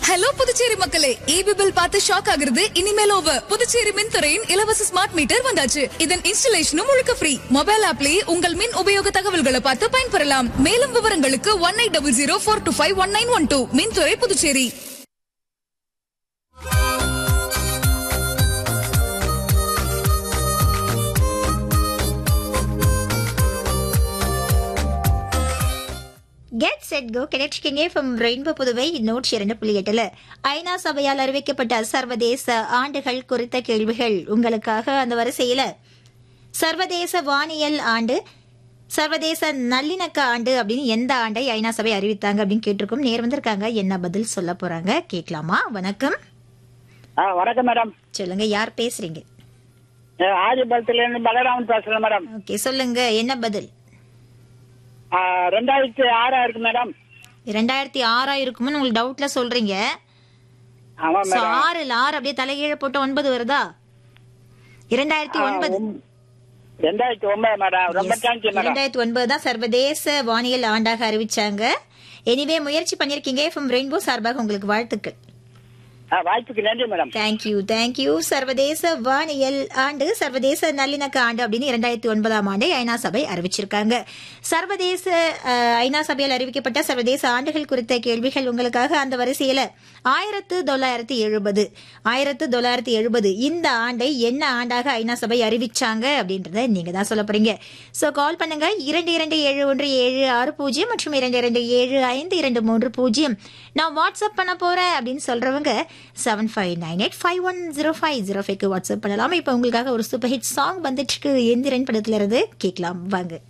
Hello Puducherry மக்களே EB bill பார்த்து shock ஆகுறது இனிமேல் ஓவர் புதுச்சேரி மின்துறையின் இலவச ஸ்மார்ட் மீட்டர் வந்தாச்சு இதன் இன்ஸ்டலேஷனும் முழுக்க ஃப்ரீ மொபைல் ஆப்லயே உங்கள் மின் உபயோக தகவல்களை பார்த்து பயன்பெறலாம் மேலும் விவரங்களுக்கு one eight double zero four two five one nine one two மின்துறை புதுச்சேரி கெட் செட் கோ கிடைச்சிக்கிங்க ஃப்ரம் ரெயின்போ புதுவை நூற்றி இரண்டு புள்ளி எட்டுல ஐநா சபையால் அறிவிக்கப்பட்ட சர்வதேச ஆண்டுகள் குறித்த கேள்விகள் உங்களுக்காக அந்த வரிசையில சர்வதேச வானியல் ஆண்டு சர்வதேச நல்லிணக்க ஆண்டு அப்படின்னு எந்த ஆண்டை ஐநா சபை அறிவித்தாங்க அப்படின்னு கேட்டிருக்கோம் நேர் வந்திருக்காங்க என்ன பதில் சொல்ல போறாங்க கேட்கலாமா வணக்கம் ஆ வணக்கம் மேடம் சொல்லுங்க யார் பேசுறீங்க ஆதிபலத்துல இருந்து பலராமன் பேசுறேன் மேடம் ஓகே சொல்லுங்க என்ன பதில் ஆ, ரெண்டாயிரத்தி ஆறா இருக்கு மேடம் இரண்டாயிரத்தி ஆறா இருக்கும்னு உங்களுக்கு டவுட்ல சொல்றீங்க ஆமா So, மேடம் ஆறுல ஆறு அப்படியே தலைகீழ போட்டு ஒன்பது வருதா இரண்டாயிரத்தி ஒன்பது ரெண்டாயிரத்தி ஒன்பது மேடம் ரொம்ப Yes. தேங்க்யூ மேடம் இரண்டாயிரத்தி ஒன்பது தான் சர்வதேச வானியல் ஆண்டாக அறிவிச்சாங்க எனிவே முயற்சி பண்ணிருக்கீங்க எஃப்எம் ரெயின்போ சார்பாக உங்களுக்கு வாழ்த்துக்கள் ஆ, வாய்ப்புக்கு நன்றி மேடம் தேங்க்யூ தேங்க்யூ சர்வதேச வானியல் ஆண்டு சர்வதேச நல்லிணக்க ஆண்டு அப்படின்னு இரண்டாயிரத்தி ஒன்பதாம் ஆண்டு ஐநா சபை அறிவிச்சிருக்காங்க சர்வதேச அஹ், ஐநா சபையால் அறிவிக்கப்பட்ட சர்வதேச ஆண்டுகள் குறித்த கேள்விகள் உங்களுக்காக அந்த வரிசையில ஆயிரத்து தொள்ளாயிரத்தி எழுபது ஆயிரத்து தொள்ளாயிரத்தி எழுபது இந்த ஆண்டை என்ன ஆண்டாக ஐநா சபை அறிவிச்சாங்க அப்படின்றத நீங்க தான் சொல்ல போறீங்க சோ கால் பண்ணுங்க இரண்டு இரண்டு ஏழு ஒன்று ஏழு ஆறு பூஜ்ஜியம் மற்றும் இரண்டு இரண்டு ஏழு ஐந்து இரண்டு மூன்று பூஜ்ஜியம் நான் வாட்ஸ்அப் பண்ண போறேன் அப்படின்னு சொல்றவங்க seven five nine eight five one zero five zero ஃபைவ்க்கு வாட்ஸ்அப் பண்ணலாம் இப்போ உங்களுக்காக ஒரு சூப்பர் ஹிட் சாங் வந்துட்டு இருக்கு எந்திரன் படத்துல இருந்து கேட்கலாம் வாங்க